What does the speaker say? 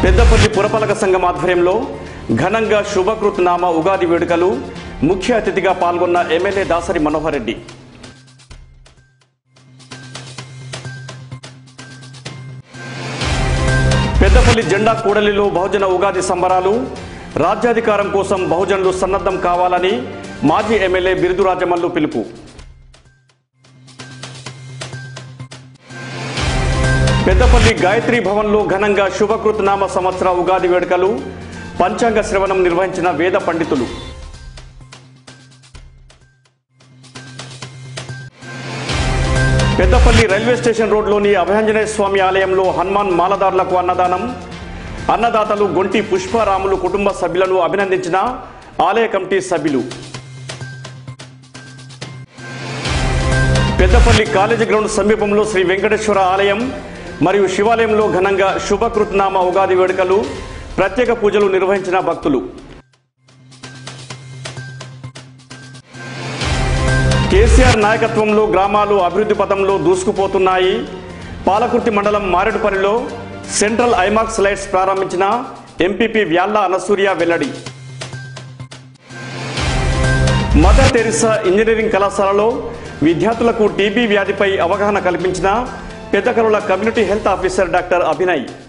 పెద్దపల్లి పురపాలక సంఘం ఆధ్వర్యంలో ఘనంగా శుభకృత్ నామ ఉగాది వేడుకలు ముఖ్య అతిథిగా పాల్గొన్న ఎమ్మెల్యే దాసరి మనోహర్ రెడ్డి పెద్దపల్లి జెండా కూడలిలో బహుజన ఉగాది సంబరాలు రాజ్యాధికారం కోసం బహుజనులు సన్నద్ధం కావాలని మాజీ ఎమ్మెల్యే బిరుదు రాజమల్లు పిలుపు పెద్దపల్లి గాయత్రి భవన్లో ఘనంగా శుభకృత్ నామ సంవత్సర ఉగాది వేడుకలు పంచాంగ శ్రవణం నిర్వహించిన వేద పండితులు పెద్దపల్లి రైల్వే స్టేషన్ రోడ్లోని అభయాంజనేయ స్వామి ఆలయంలో హనుమాన్ మాలదారులకు అన్నదానం అన్నదాతలు గొంటి పుష్పరాములు కుటుంబ సభ్యులను అభినందించిన ఆలయ కమిటీ సభ్యులు పెద్దపల్లి కాలేజీ గ్రౌండ్ సమీపంలో శ్రీ వెంకటేశ్వర ఆలయం మరియు శివాలయంలో ఘనంగా శుభకృత్నామ ఉగాది వేడుకలు ప్రత్యేక పూజలు నిర్వహించిన భక్తులు కేసీఆర్ నాయకత్వంలో గ్రామాలు అభివృద్ధి పథంలో దూసుకుపోతున్నాయి పాలకుర్తి మండలం మారేడుపల్లిలో సెంట్రల్ ఐమాక్స్ లైట్స్ ప్రారంభించిన ఎంపీపీ వ్యాల్లా అనసూయ వెల్లడి మదర్ తెరిసా ఇంజనీరింగ్ కళాశాలలో విద్యార్థులకు టీబీ వ్యాధిపై అవగాహన కల్పించిన పెద్దకరుల community health officer doctor Abhinay